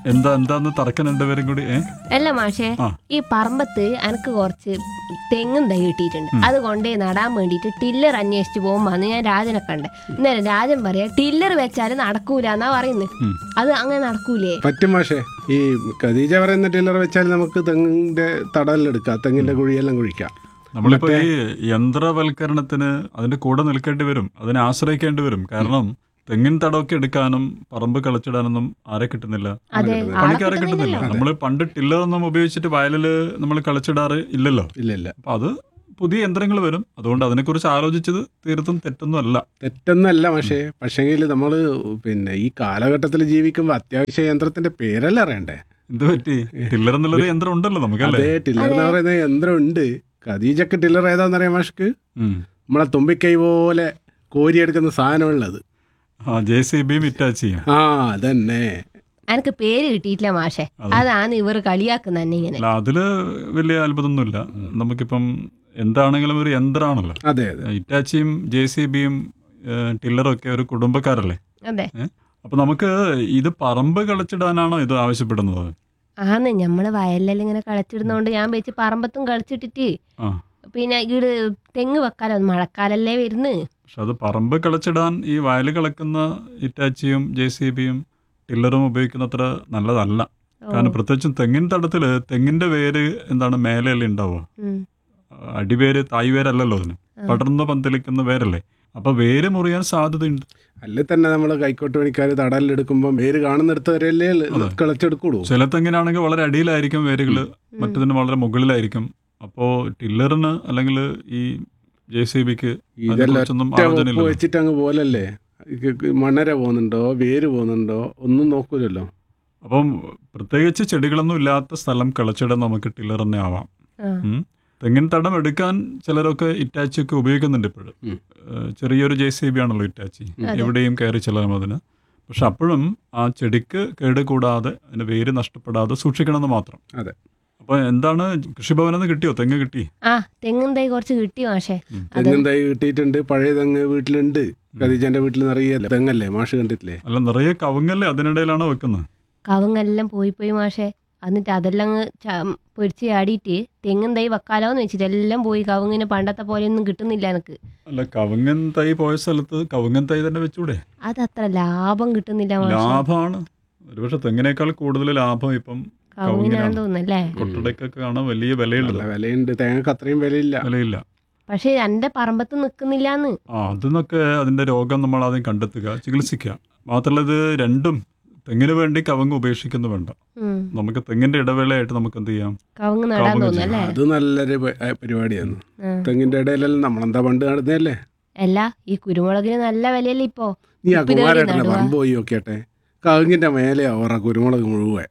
എന്താ എന്താന്ന് തർക്കം രണ്ടുപേരും കൂടി ഏ അല്ല മാഷേ ആ. ഈ പറമ്പത്ത് എനിക്ക് കുറച്ച് തെങ്ങും തൈ കിട്ടിയിട്ടുണ്ട് അത് കൊണ്ടേ നടാൻ വേണ്ടിയിട്ട് ടില്ലർ അന്വേഷിച്ച് പോകുമ്പോ അന്ന് ഞാൻ രാജനെ കണ്ടേ അന്നേരം രാജൻ പറയാ ടില്ലർ വെച്ചാൽ നടക്കൂല എന്നാ പറയുന്നത് ഉം. അത് അങ്ങനെ നടക്കൂലേ പറ്റും മാഷേ ഈ ഖദീജ പറയുന്ന ടില്ലർ വെച്ചാൽ നമുക്ക് തെങ്ങിന്റെ തടലെടുക്കാം തെങ്ങിന്റെ കുഴിയെല്ലാം കുഴിക്കാം നമ്മളിപ്പോ ഈ യന്ത്രവൽക്കരണത്തിന് അതിന്റെ കൂടെ നിൽക്കേണ്ടി വരും അതിനെ ആശ്രയിക്കേണ്ടി വരും കാരണം തെങ്ങിൻ തടമൊക്കെ എടുക്കാനും പറമ്പ് കളിച്ചിടാനൊന്നും ആരെ കിട്ടുന്നില്ല അതെ ആളെ പണിക്കാരെ കിട്ടുന്നില്ല കിട്ടുന്നില്ലല്ലോ നമ്മൾ പണ്ട് ടില്ലറൊന്നും ഉപയോഗിച്ചിട്ട് വയലില് നമ്മൾ കളിച്ചിടാറ് ഇല്ലല്ലോ ഇല്ല ഇല്ല അപ്പൊ അത് പുതിയ യന്ത്രങ്ങൾ വരും അതുകൊണ്ട് അതിനെക്കുറിച്ച് ആലോചിച്ചത് തീർത്തും തെറ്റൊന്നും അല്ല തെറ്റൊന്നല്ല പക്ഷേ പക്ഷേങ്കിൽ നമ്മൾ പിന്നെ ഈ കാലഘട്ടത്തിൽ ജീവിക്കുമ്പോൾ അത്യാവശ്യ യന്ത്രത്തിന്റെ പേരല്ല അറിയണ്ടേ എന്ത് പറ്റി ടില്ലർ എന്നുള്ളൊരു യന്ത്രം ഉണ്ടല്ലോ നമുക്കല്ലേ അതേ ടില്ലർ എന്ന് പറയുന്ന യന്ത്രം ഉണ്ട് ഖദീജക്ക് ടില്ലർ ഏതാണെന്നറിയാം മാഷ്ക്ക് ഉം. നമ്മളെ തുമ്പിക്കൈ പോലെ കോരിയെടുക്കുന്ന സാധനമുള്ളത് ആ ജെ സി ബിയും ഇറ്റാച്ച് ചെയ്യാം ആ അതന്നെ എനിക്ക് പേര് കിട്ടിയിട്ടില്ല മാഷേ അതാണ് ഇവർ കളിയാക്കുന്ന തന്നെ ഇങ്ങനെ അല്ല അതില് വലിയ അത്ഭുതമൊന്നുമില്ല നമുക്കിപ്പം എന്താണെങ്കിലും ഒരു യന്ത്രമാണല്ലോ അതെ അതെ ഇറ്റാച്ചിയും ജെ സി ബിയും ടില്ലറും ഒക്കെ ഒരു കുടുംബക്കാരല്ലേ അതെ അപ്പൊ നമുക്ക് ഇത് പറമ്പ് കളിച്ചിടാനാണോ ഇത് ആവശ്യപ്പെടുന്നത് ആന്ന് ഞമ്മള് വയലിലെല്ലാം ഇങ്ങനെ കളിച്ചിടുന്നോണ്ട് ഞാൻ വെച്ച് പറമ്പത്തും കളിച്ചിട്ടിട്ട് ആ പിന്നെ ഈട് തെങ്ങ് വെക്കാലോ മഴക്കാലല്ലേ വരുന്ന് പക്ഷെ അത് പറമ്പ് കളിച്ചിടാൻ ഈ വയൽ കളക്കുന്ന ഇറ്റാച്ചിയും ജെ സി ബിയും ടില്ലറും ഉപയോഗിക്കുന്നത്ര നല്ലതല്ല കാരണം പ്രത്യേകിച്ചും തെങ്ങിൻ തടത്തില് തെങ്ങിന്റെ വേര് എന്താണ് മേലെയല്ലേ ഉണ്ടാവുക ഉം. അടിവേര് തായ് വേരല്ലല്ലോ അതിന് പടർന്ന് പന്തലിക്കുന്ന വേരല്ലേ അപ്പൊ വേര് മുറിയാൻ സാധ്യതയുണ്ട് അല്ലെ തന്നെ നമ്മൾ കൈക്കോട്ട് പണിക്കാർ തടലിലെടുക്കുമ്പോൾ വേര് കാണുന്നിടത്ത് വരെയല്ലേ കിളച്ചെടുക്കുള്ളൂ ചില തെങ്ങിനാണെങ്കിൽ വളരെ അടിയിലായിരിക്കും വേരുകള് മറ്റതിന് വളരെ മുകളിലായിരിക്കും അപ്പോ ടില്ലറിന് അല്ലെങ്കിൽ ഈ ജെ സി ബിക്ക് ഇതെല്ലാം അതിനെക്കുറിച്ചൊന്നും ഒറ്റ ആലോചന വെപ്പ് വെച്ചിട്ട് അങ്ങ് പോലല്ലേ ഇത് മണ്ണര പോകുന്നുണ്ടോ വേര് പോകുന്നുണ്ടോ ഒന്നും നോക്കൂലല്ലോ അപ്പം പ്രത്യേകിച്ച് ചെടികളൊന്നും ഇല്ലാത്ത സ്ഥലം കിളച്ചിടാൻ നമുക്ക് ടില്ലർ തന്നെ ആവാം ആ. ഉം. തെങ്ങിൻ തടം എടുക്കാൻ ചിലരൊക്കെ ഇറ്റാച്ചി ഒക്കെ ഉപയോഗിക്കുന്നുണ്ട് ഇപ്പോഴും ഉം. ഏഹ് ചെറിയൊരു ജെ സി ബി ആണല്ലോ ഇറ്റാച്ചി എവിടെയും കയറി ചെല്ലാം അതിന് പക്ഷെ അപ്പോഴും ആ ചെടിക്ക് കേട് കൂടാതെ അതിന് വേര് നഷ്ടപ്പെടാതെ സൂക്ഷിക്കണമെന്ന് മാത്രം അതെ അപ്പൊ എന്താണ് കൃഷിഭവനെന്ന് കിട്ടിയോ തെങ്ങ് കിട്ടി ആ തെങ്ങും തൈ കുറച്ച് കിട്ടി മാഷേ തെങ്ങും തൈ കിട്ടിയിട്ടുണ്ട് പഴയ തെങ്ങ് വീട്ടിലുണ്ട് ഖദീജന്റെ വീട്ടിൽ നിറയല്ലേ തെങ്ങല്ലേ മാഷ് കണ്ടിട്ടില്ലേ അല്ല നിറയെ കവുങ്ങല്ലേ അതിനിടയിലാണോ വെക്കുന്നത് കവുങ്ങെല്ലാം പോയി പോയി മാഷേ എന്നിട്ട് അതെല്ലാം അങ്ങ് ച- പൊരിച്ച് ചാടിയിട്ട് തെങ്ങും തൈ വെക്കാലോന്ന് വെച്ചിട്ട് എല്ലാം പോയി കവുങ്ങിന് പണ്ടത്തെ പോലെയൊന്നും കിട്ടുന്നില്ല എനിക്ക് അല്ല കവുങ്ങൻ തൈ പോയ സ്ഥലത്ത് കവുങ്ങൻ തൈ തന്നെ വെച്ചൂടെ അതത്ര ലാഭം കിട്ടുന്നില്ല മാഷേ ലാഭമാണ് ഒരുപക്ഷെ തെങ്ങിനേക്കാൾ കൂടുതൽ ലാഭം ഇപ്പം കവുങ്ങിനാന്ന് തോന്നുന്നല്ലേ കൊട്ടടക്കൊക്കെ കാണാൻ വലിയ വിലയുള്ളത് നല്ല വിലയുണ്ട് തേങ്ങക്ക് അത്രയും വിലയില്ല വിലയില്ല പക്ഷെ എന്റെ പറമ്പത്ത് നിക്കുന്നില്ലാന്ന് ആ അതിന്നൊക്കെ അതിന്റെ രോഗം നമ്മൾ ആദ്യം കണ്ടെത്തുക ചികിത്സിക്കുക മാത്രമല്ല ഇത് രണ്ടും തെങ്ങിന് വേണ്ടി കവുങ്ങ് ഉപേക്ഷിക്കുന്നു വേണ്ട ഉം. നമുക്ക് തെങ്ങിന്റെ ഇടവേളയായിട്ട് നമുക്ക് എന്ത് ചെയ്യാം കവുങ്ങ് നടാൻ കവുങ്ങ് തോന്നുന്നല്ലേ അത് നല്ലൊരു പ- ഏ, പരിപാടിയാണ് ആ. തെങ്ങിന്റെ ഇടയിലെല്ലാം നമ്മളെന്താ പണ്ട് നടന്നതല്ലേ അല്ല ഈ കുരുമുളകിന് നല്ല വിലയല്ലേ ഇപ്പോ നീ ആ ഇപ്പൊ ഇതേടി കുമാരേട്ടന്റെ നടുവാ. പറമ്പ് പോയി നോക്കിയാട്ടെ കവുങ്ങിന്റെ മേലെ ഓറ കുരുമുളക് മുഴുവൻ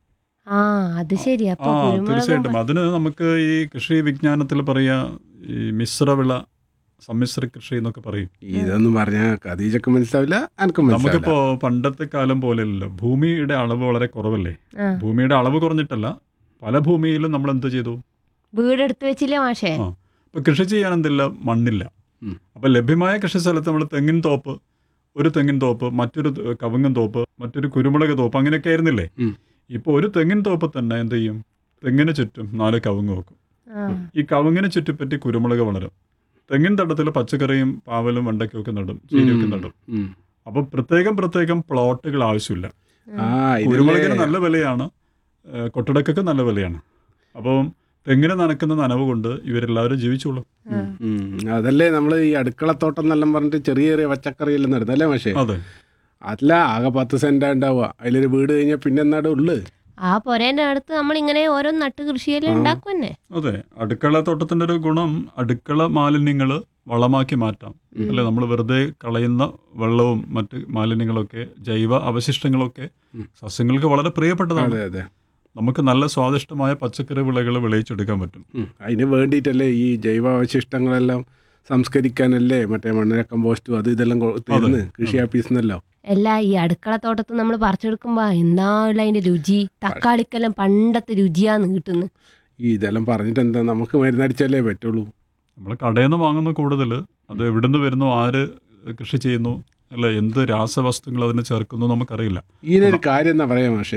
ആ അത് ശരി ആ അപ്പൊ കുരുമുളക് തീർച്ചയായിട്ടും അതിന് നമുക്ക് ഈ കൃഷി വിജ്ഞാനത്തിൽ പറയാ ഈ മിശ്രവിള സമ്മിശ്ര കൃഷി എന്നൊക്കെ പറയും ഇതൊന്നും പറഞ്ഞാൽ ഖദീജക്ക് മനസ്സിലാവില്ല എനക്കും മനസ്സിലാവില്ല നമുക്കിപ്പോ പണ്ടത്തെ കാലം പോലെയല്ലോ ഭൂമിയുടെ അളവ് വളരെ കുറവല്ലേ ആ. ഭൂമിയുടെ അളവ് കുറഞ്ഞിട്ടല്ല പല ഭൂമിയിലും നമ്മൾ എന്ത് ചെയ്തു വീടെടുത്ത് വെച്ചില്ലേ മാഷേ ആ ഇപ്പൊ കൃഷി ചെയ്യാൻ എന്തില്ല മണ്ണില്ല ഉം. അപ്പൊ ലഭ്യമായ കൃഷി സ്ഥലത്ത് നമ്മൾ തെങ്ങിൻ തോപ്പ് ഒരു തെങ്ങിൻ തോപ്പ് മറ്റൊരു ത- കവുങ്ങൻ തോപ്പ് മറ്റൊരു കുരുമുളക് തോപ്പ് അങ്ങനെയൊക്കെ ആയിരുന്നില്ലേ ഉം. ഇപ്പൊ ഒരു തെങ്ങിൻ തോപ്പ് തന്നെ എന്ത് ചെയ്യും തെങ്ങിന് ചുറ്റും നാല് കവുങ്ങ് വെക്കും ആ. ഈ കവുങ്ങിന് ചുറ്റിപ്പറ്റി കുരുമുളക് വളരും തെങ്ങിൻ തടത്തിൽ പച്ചക്കറിയും പാവലും വെണ്ടയ്ക്കും ഒക്കെ നടും ചീനിയൊക്കെ നടും ഉം. അപ്പൊ പ്രത്യേകം പ്രത്യേകം പ്ലോട്ടുകൾ ആവശ്യമില്ല ആ കുരുമുളകിന് ഇതിലെ നല്ല വിലയാണ് ഏഹ് കൊട്ടടക്കൊക്കെ നല്ല വിലയാണ് അപ്പം തെങ്ങിന് നനക്കുന്ന നനവ് കൊണ്ട് ഇവരെല്ലാവരും ജീവിച്ചോളും ഉം. അതല്ലേ നമ്മൾ ഈ അടുക്കളത്തോട്ടം എന്നെല്ലാം പറഞ്ഞിട്ട് ചെറിയ ചെറിയ പച്ചക്കറിയെല്ലാം നടുന്നല്ലേ പക്ഷേ അതെ അല്ല ആകെ പത്ത് സെന്റാ ഉണ്ടാവുക അതിലൊരു വീട് കഴിഞ്ഞാൽ പിന്നെ എന്നാടെ ഉള്ളു ആ പൊരേന്റെ അടുത്ത് നമ്മൾ ഇങ്ങനെ ഓരോ നട്ട് കൃഷിയെല്ലാം ഉണ്ടാക്കും തന്നെ അതെ അടുക്കള തോട്ടത്തിന്റെ ഒരു ഗുണം അടുക്കള മാലിന്യങ്ങൾ വളമാക്കി മാറ്റാം അല്ലെ നമ്മൾ വെറുതെ കളയുന്ന വെള്ളവും മറ്റ് മാലിന്യങ്ങളൊക്കെ ജൈവ അവശിഷ്ടങ്ങളൊക്കെ സസ്യങ്ങൾക്ക് വളരെ പ്രിയപ്പെട്ടതാണ് അതെ അതെ നമുക്ക് നല്ല സ്വാദിഷ്ടമായ പച്ചക്കറി വിളകൾ വിളയിച്ചെടുക്കാൻ പറ്റും ഉം. അതിന് വേണ്ടിയിട്ടല്ലേ ഈ ജൈവ അവശിഷ്ടങ്ങളെല്ലാം സംസ്കരിക്കാനല്ലേ മറ്റേ മണ്ണിര കമ്പോസ്റ്റും അത് ഇതെല്ലാം കൊ- തരുന്ന് കൃഷി ഓഫീസിൽ നിന്നല്ലോ അല്ല ഈ അടുക്കള തോട്ടത്ത് നമ്മൾ പറിച്ചെടുക്കുമ്പോ എന്താ ഉള്ള അതിന്റെ രുചി തക്കാളിക്കെല്ലാം പണ്ടത്തെ രുചിയാന്ന് കിട്ടുന്നു ഈ ഇതെല്ലാം പറഞ്ഞിട്ട് എന്താ നമുക്ക് മരുന്നടിച്ചാലേ പറ്റുള്ളൂ നമ്മൾ കടയിൽ നിന്ന് വാങ്ങുന്ന കൂടുതൽ അത് എവിടുന്ന് വരുന്നു ആര് കൃഷി ചെയ്യുന്നു അല്ല എന്ത് രാസവസ്തുക്കൾ അതിന് ചേർക്കുന്നു നമുക്കറിയില്ല ഇതിനൊരു കാര്യം എന്നാ പറയാം പക്ഷേ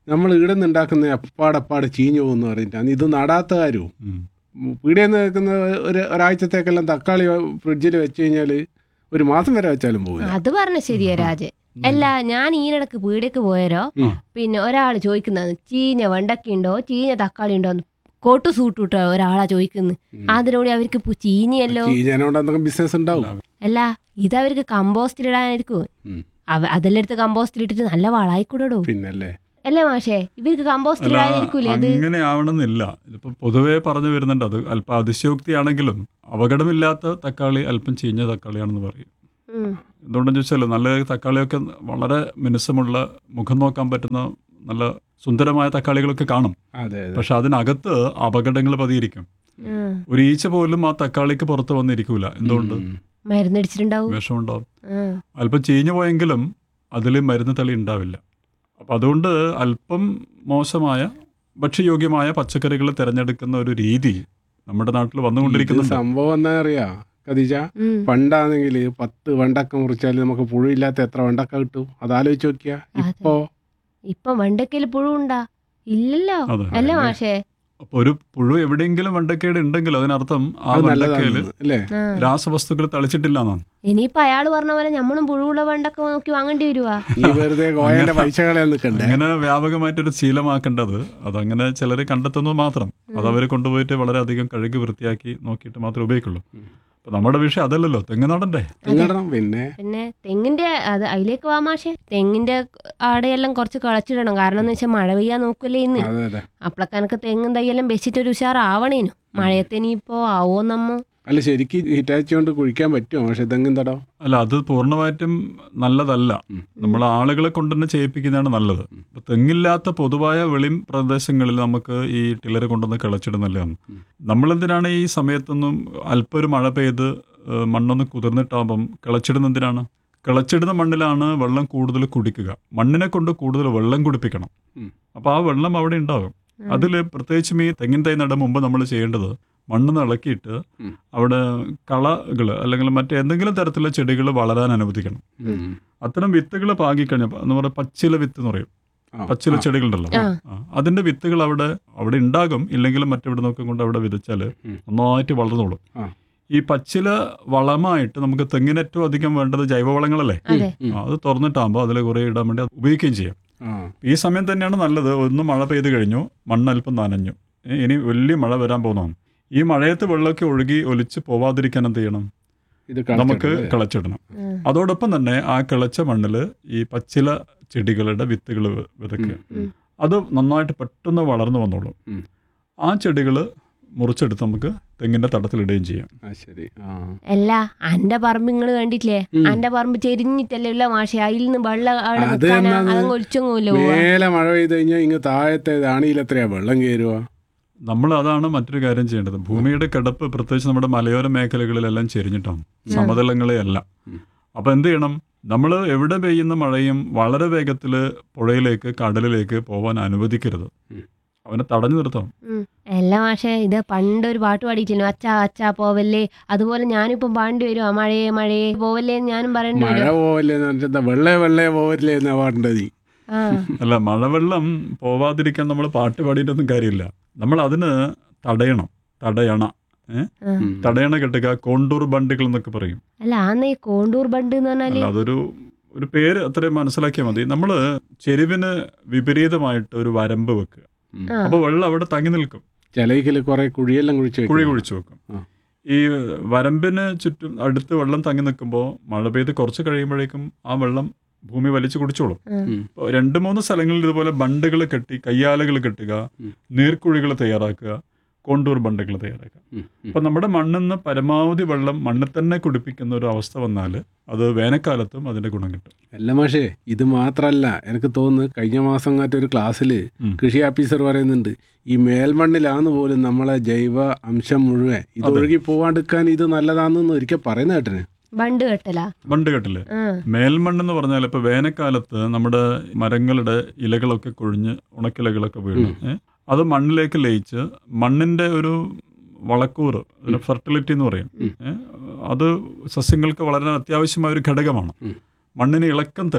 നമ്മൾ ഇവിടെ നിന്ന് ഉണ്ടാക്കുന്ന അപ്പാടപ്പാട് ചീഞ്ഞു പോകുന്നു പറഞ്ഞിട്ടാണ് ഇത് നടാത്ത കാര്യവും ഉം. പീടിയിൽ നിന്ന് വെക്കുന്ന ഒരു ഒരാഴ്ചത്തേക്കെല്ലാം തക്കാളി ഫ്രിഡ്ജിൽ വെച്ച് കഴിഞ്ഞാൽ ഒരു മാസം വരെ വെച്ചാലും പോകില്ല അത് പറഞ്ഞ ശരിയാ രാജൻ അല്ല ഞാൻ ഈയിടക്ക് പീടിയക്ക് പോയരോ ഉം. പിന്നെ ഒരാൾ ചോദിക്കുന്നത് ചീഞ്ഞ വെണ്ടക്ക ഉണ്ടോ ചീഞ്ഞ തക്കാളി ഉണ്ടോ എന്ന് കോട്ട് സൂട്ട് ഇട്ടോ ഒരാളാ ചോദിക്കുന്നത് അതിനോട് അവർക്ക് ഇപ്പൊ ചീഞ്ഞയല്ലോ ചീഞ്ഞതിനോട് എന്തെങ്കിലും ബിസിനസ് ഉണ്ടാവും അല്ല ഇതവർക്ക് കമ്പോസ്റ്റിലിടാനായിരിക്കും ഉം. അവ അതെല്ലാം എടുത്ത് കമ്പോസ്റ്റിലിട്ടിട്ട് നല്ല വളായിക്കൂടോ പിന്നല്ലേ അല്ലേ മാഷേ ഇവർക്ക് അല്ല കമ്പോസ്റ്റിലിടാനായിരിക്കൂലേ അത് അങ്ങനെ ആവണമെന്നില്ല ഇതിപ്പോ പൊതുവേ പറഞ്ഞു വരുന്നുണ്ട് അത് അല്പം അതിശയോക്തിയാണെങ്കിലും അപകടമില്ലാത്ത തക്കാളി അല്പം ചീഞ്ഞ തക്കാളിയാണെന്ന് പറയും ഉം. എന്തുകൊണ്ടെന്ന് ചോദിച്ചാൽ നല്ല തക്കാളിയൊക്കെ വളരെ മിനുസമുള്ള മുഖം നോക്കാൻ പറ്റുന്ന നല്ല സുന്ദരമായ തക്കാളികളൊക്കെ കാണും അതെ അതെ പക്ഷെ അതിനകത്ത് അപകടങ്ങൾ പതിയിരിക്കും ഉം. ഒരു ഈച്ച പോലും ആ തക്കാളിക്ക് പുറത്ത് വന്നിരിക്കൂല എന്തുകൊണ്ട് ഉം. മരുന്നടിച്ചിട്ടുണ്ടാവും വിഷമുണ്ടാവും ഉം. അല്പം ചീഞ്ഞു പോയെങ്കിലും അതിൽ മരുന്ന് തളി ഉണ്ടാവില്ല അപ്പം അതുകൊണ്ട് അല്പം മോശമായ ഭക്ഷ്യയോഗ്യമായ പച്ചക്കറികൾ തിരഞ്ഞെടുക്കുന്ന ഒരു രീതി നമ്മുടെ നാട്ടിൽ ഇത് വന്നുകൊണ്ടിരിക്കുന്നുണ്ട് സംഭവം എന്താ അറിയാ കദീജ ഉം. പണ്ടാണെങ്കിൽ പത്ത് വെണ്ടക്ക മുറിച്ചാൽ നമുക്ക് പുഴുയില്ലാത്ത എത്ര വെണ്ടക്ക കിട്ടും അത് ആലോചിച്ച് നോക്കിയാ ഇപ്പോ ഇപ്പൊ വെണ്ടക്കയിൽ പുഴുണ്ടാ ഇല്ലല്ലോ അതെ അല്ലേ മാഷേ അപ്പൊ ഒരു പുഴു എവിടെയെങ്കിലും വെണ്ടക്കേട് ഉണ്ടെങ്കിൽ അതിനർത്ഥം ആ അത് വെണ്ടക്കയിൽ നല്ലതാണ് അല്ലേ ആ. രാസവസ്തുക്കൾ തളിച്ചിട്ടില്ല എന്നാണ് ഇനിയിപ്പൊ അയാള് പറഞ്ഞ പോലെ നമ്മളും പുഴുവുള്ള വെണ്ടക്ക നോക്കി വാങ്ങേണ്ടി വരുവാ ഈ വെറുതെ കോയന്റെ പൈസ കളയാൻ നിൽക്കണ്ടേ അങ്ങനെ വ്യാപകമായിട്ടൊരു ശീലമാക്കേണ്ടത് അതങ്ങനെ ചിലർ കണ്ടെത്തുന്നത് മാത്രം അത് അവർ കൊണ്ടുപോയിട്ട് വളരെയധികം കഴുകി വൃത്തിയാക്കി നോക്കിയിട്ട് മാത്രമേ ഉപയോഗിക്കുള്ളൂ അപ്പൊ നമ്മുടെ വിഷയം അതല്ലല്ലോ തെങ്ങ് നടണ്ടേ തെങ്ങിടണം പിന്നെ പിന്നെ തെങ്ങിന്റെ അത് അതിലേക്ക് വാ മാഷേ തെങ്ങിന്റെ ആടെയെല്ലാം കുറച്ച് കളച്ചിടണം കാരണം എന്ന് വെച്ചാൽ മഴ പെയ്യാൻ നോക്കൂലേ ഇന്ന് അതെ അതെ അപ്പളക്കനക്ക് തെങ്ങും തയ്യെല്ലാം വെച്ചിട്ടൊരു ഉഷാറാവണേനു മഴയത്ത് ഇനിയിപ്പോ ആവോ നമ്മ അല്ല ശരിക്കും ഹിറ്റാച്ചി കൊണ്ട് കുഴിക്കാൻ പറ്റുമോ പക്ഷെ തെങ്ങും തടം അല്ല അത് പൂർണ്ണമായിട്ടും നല്ലതല്ല നമ്മൾ ആളുകളെ കൊണ്ട് തന്നെ ചെയ്യിപ്പിക്കുന്നതാണ് നല്ലത് ഇപ്പൊ തെങ്ങില്ലാത്ത പൊതുവായ വെളിം പ്രദേശങ്ങളിൽ നമുക്ക് ഈ ടില്ലർ കൊണ്ടുവന്ന് കിളച്ചിടുന്നല്ലാണ് നമ്മളെന്തിനാണ് ഈ സമയത്തൊന്നും അല്പം ഒരു മഴ പെയ്ത് ഏഹ്, മണ്ണൊന്ന് കുതിർന്നിട്ടാകുമ്പം കിളച്ചിടുന്നതിനാണ് കിളച്ചിടുന്ന മണ്ണിലാണ് വെള്ളം കൂടുതൽ കുടിക്കുക മണ്ണിനെ കൊണ്ട് കൂടുതൽ വെള്ളം കുടിപ്പിക്കണം ഉം. അപ്പോൾ ആ വെള്ളം അവിടെ ഉണ്ടാകും അതിൽ പ്രത്യേകിച്ചും ഈ തെങ്ങിൻ തൈ നടും മുമ്പ് നമ്മൾ ചെയ്യേണ്ടത് മണ്ണ് ഇളക്കിയിട്ട് ഉം. അവിടെ കളകൾ അല്ലെങ്കിൽ മറ്റേന്തെങ്കിലും തരത്തിലുള്ള ചെടികൾ വളരാൻ അനുവദിക്കണം ഉം. അത്തരം വിത്തുകൾ പാകിക്കഴിഞ്ഞപ്പോൾ എന്ന് പറയുക പച്ചില വിത്ത് എന്ന് പറയും ആ, പച്ചില ആ. ചെടികളുണ്ടല്ലോ ആ. ആ, അതിന്റെ വിത്തുകൾ അവിടെ അവിടെ ഉണ്ടാകും ഇല്ലെങ്കിലും മറ്റെവിടെ നോക്കി കൊണ്ട് അവിടെ വിതച്ചാൽ ഉം. നന്നായിട്ട് വളർന്നോളും ആ. ഈ പച്ചില വളമായിട്ട് നമുക്ക് തെങ്ങിന് ഏറ്റവും അധികം വേണ്ടത് ജൈവവളങ്ങളല്ലേ അതെ ആ, അത് തുറന്നിട്ടാകുമ്പോൾ അതിൽ കുറേ ഇടാൻ വേണ്ടി അത് ഉപയോഗിക്കുകയും ചെയ്യാം ആ. ഈ സമയം തന്നെയാണ് നല്ലത് ഒന്ന് മഴ പെയ്ത് കഴിഞ്ഞു മണ്ണ് അല്പം നനഞ്ഞു ഏ, ഇനി വലിയ മഴ വരാൻ പോകുന്നതാണ് ഈ മഴയത്ത് വെള്ളമൊക്കെ ഒഴുകി ഒലിച്ച് പോവാതിരിക്കാൻ എന്ത് ചെയ്യണം ഇത് നമുക്ക് കളച്ചിടണം, അല്ലേ? കിളച്ചിടണം ഉം. അതോടൊപ്പം തന്നെ ആ കിളച്ച മണ്ണിൽ ഈ പച്ചില ചെടികളുടെ വിത്തുകൾ വിതയ്ക്കുക ഉം. അത് നന്നായിട്ട് പെട്ടെന്ന് വളർന്നു വന്നോളും ഉം. ആ ചെടികൾ മുറിച്ചെടുത്ത് നമുക്ക് തെങ്ങിന്റെ തടത്തിലിടുകയും ചെയ്യാം ആ ശരി ആ അല്ല അന്റെ പറമ്പ് നിങ്ങള് കണ്ടിട്ടില്ലേ ഉം. അന്റെ പറമ്പ് ചെരിഞ്ഞിട്ടല്ലേ ഉള്ള മാഷെ അതിൽ നിന്ന് വെള്ളം അവിടെ അത് നിൽക്കാനാ എന്നാന്ന് അതങ്ങ് ഒലിച്ചൊന്നുമില്ല പോവാ മേലെ മഴ പെയ്ത് കഴിഞ്ഞാൽ ഇങ്ങ് താഴത്തെ അണിയിൽ എത്രയാ വെള്ളം കയറുക നമ്മൾ അതാണ് മറ്റൊരു കാര്യം ചെയ്യേണ്ടത് ഭൂമിയുടെ കിടപ്പ് പ്രത്യേകിച്ച് നമ്മുടെ മലയോര മേഖലകളിലെല്ലാം ചെരിഞ്ഞിട്ടാണ് സമതലങ്ങളെയല്ല ഉം. അപ്പൊ എന്ത് ചെയ്യണം നമ്മൾ എവിടെ പെയ്യുന്ന മഴയും വളരെ വേഗത്തിൽ പുഴയിലേക്ക് കടലിലേക്ക് പോവാൻ അനുവദിക്കരുത് ഉം. അവനെ തടഞ്ഞു നിർത്തണം ഉം. അല്ല മാഷെ ഇത് പണ്ട് ഒരു പാട്ട് പാടിയിട്ടില്ല അച്ഛാ അച്ഛാ പോവല്ലേ അതുപോലെ ഞാനിപ്പം പാണ്ടി വരുവാ മഴയെ മഴയെ പോവല്ലേ എന്ന് ഞാനും പറയേണ്ടി മഴ വരും പോവല്ലേ എന്ന് പറഞ്ഞാൽ എന്താ വെള്ളേ വെള്ളേ പോവല്ലേ എന്നാ പാടേണ്ടത് നീ. ആ അല്ല മഴവെള്ളം പോവാതിരിക്കാൻ നമ്മൾ പാട്ട് പാടിയിട്ടൊന്നും കാര്യമില്ല നമ്മൾ അതിന് തടയണം തടയണ ഏ? ആ. ഉം. തടയണ കെട്ടുക കോണ്ടൂർ ബണ്ടുകൾ എന്നൊക്കെ പറയും അല്ല ആന്ന് ഈ കോണ്ടൂർ ബണ്ട് എന്ന് പറഞ്ഞാല് അല്ല അതൊരു ഒരു പേര് അത്രയും മനസ്സിലാക്കിയാൽ മതി നമ്മൾ ചെരുവിന് വിപരീതമായിട്ട് ഒരു വരമ്പ് വെക്കുക ഉം. ആ. അപ്പോൾ വെള്ളം അവിടെ തങ്ങി നിൽക്കും ചിലയിക്കല് കുറെ കുഴിയെല്ലാം കുഴിച്ച് വെക്കും. കുഴി കുഴിച്ചു വെക്കും ആ. ഈ വരമ്പിന് ചുറ്റും അടുത്ത് വെള്ളം തങ്ങി നിൽക്കുമ്പോൾ മഴ പെയ്ത് കുറച്ച് കഴിയുമ്പോഴേക്കും ആ വെള്ളം ഭൂമി വലിച്ചു കുടിച്ചോളും ഉം. ഉം. ഇപ്പോൾ രണ്ട് മൂന്ന് സ്ഥലങ്ങളിൽ ഇതുപോലെ ബണ്ടുകൾ കെട്ടി കയ്യാലകൾ കെട്ടുക ഉം. നീർക്കുഴികൾ തയ്യാറാക്കുക കോണ്ടൂർ ബണ്ടുകൾ തയ്യാറാക്കുക ഉം. ഉം. അപ്പം നമ്മുടെ മണ്ണിൽ നിന്ന് പരമാവധി വെള്ളം മണ്ണിൽ തന്നെ കുടിപ്പിക്കുന്ന ഒരു അവസ്ഥ വന്നാൽ അത് വേനൽക്കാലത്തും അതിന്റെ ഗുണം കിട്ടും അല്ല മാഷേ ഇത് മാത്രല്ല എനിക്ക് തോന്നുന്നു കഴിഞ്ഞ മാസം കാറ്റ് ഒരു ക്ലാസ്സിൽ ഉം. കൃഷി ഓഫീസർ പറയുന്നുണ്ട് ഈ മേൽമണ്ണിലാന്ന് പോലും നമ്മളെ ജൈവ അംശം മുഴുവൻ ഇത് അതെ. ഒഴുകി പോവാണ്ടിരിക്കാൻ ഇത് നല്ലതാണെന്ന് ഒരിക്കൽ പറയുന്ന കേട്ടിന് ബണ്ട് കെട്ടലാ ബണ്ട് കെട്ടില്ലേ ആ മേൽമണ്ണെന്ന് പറഞ്ഞാൽ ഇപ്പോൾ വേനൽക്കാലത്ത് നമ്മുടെ മരങ്ങളുടെ ഇലകളൊക്കെ കൊഴിഞ്ഞ് ഉണക്കിലകളൊക്കെ വീണ് ഏ, അത് മണ്ണിലേക്ക് ലയിച്ച് മണ്ണിന്റെ ഒരു വളക്കൂറ് അതിന് ഫെർട്ടിലിറ്റി എന്ന് പറയും ഉം. ഏ, അത് സസ്യങ്ങൾക്ക് വളരാൻ അത്യാവശ്യമായ ഒരു ഘടകമാണ് ഉം. മണ്ണിന് ഇളക്കം തട്ടും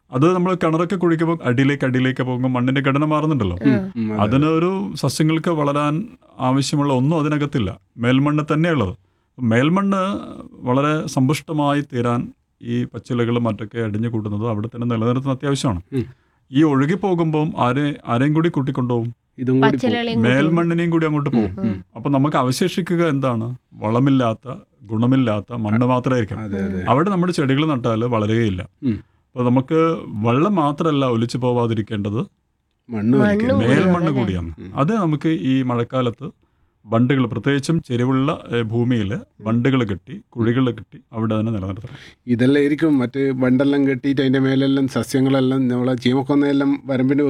അത് നമ്മൾ കിണറൊക്കെ കുഴിക്കുമ്പോൾ അടിയിലേക്ക് അടിയിലേക്ക് പോകുമ്പോൾ മണ്ണിന്റെ ഘടന മാറുന്നുണ്ടല്ലോ ഉം, അതെ. അതിന് ഒരു സസ്യങ്ങൾക്ക് വളരാൻ ആവശ്യമുള്ള ഒന്നും അതിനകത്തില്ല മേൽമണ്ണ് തന്നെയുള്ളത് മേൽമണ്ണ് വളരെ സമ്പുഷ്ടമായി തീരാൻ ഈ പച്ചിലകളും മറ്റൊക്കെ അടിഞ്ഞു കൂട്ടുന്നത് അവിടെ തന്നെ നിലനിർത്തുന്ന അത്യാവശ്യമാണ് ഉം. ഈ ഒഴുകി പോകുമ്പോൾ ആരെ ആരെയും കൂടി കൂട്ടിക്കൊണ്ടുപോകും ഇതും കൂടി പോകും. പച്ചിലകളെയും കൂട്ടി മേൽമണ്ണിനെയും കൂടി അങ്ങോട്ട് പോകും ഉം. അപ്പൊ നമുക്ക് അവശേഷിക്കുക എന്താണ് വളമില്ലാത്ത ഗുണമില്ലാത്ത മണ്ണ് മാത്രമായിരിക്കും അതെ അതെ അവിടെ നമ്മുടെ ചെടികൾ നട്ടാൽ വളരുകയില്ല ഉം. അപ്പോൾ നമുക്ക് വെള്ളം മാത്രമല്ല ഒലിച്ചു പോവാതിരിക്കേണ്ടത് മണ്ണ് മണ്ണ് വലിക്കണം. കൂടി മേൽമണ്ണ് അതല്ലേ? കൂടിയാണ് അത് നമുക്ക് ഈ മഴക്കാലത്ത് ബണ്ടുകൾ പ്രത്യേകിച്ചും ചെരിവുള്ള ഭൂമിയിൽ ബണ്ടുകൾ കെട്ടി കുഴികൾ കെട്ടി അവിടെ അതിനെ നിലനിർത്തണം ഇതെല്ലാം ആയിരിക്കും മറ്റ് ബണ്ടെല്ലാം കെട്ടിയിട്ട് അതിന്റെ മേലെല്ലാം സസ്യങ്ങളെല്ലാം നമ്മളെ ചീമക്കൊന്നയെല്ലാം വരമ്പിന്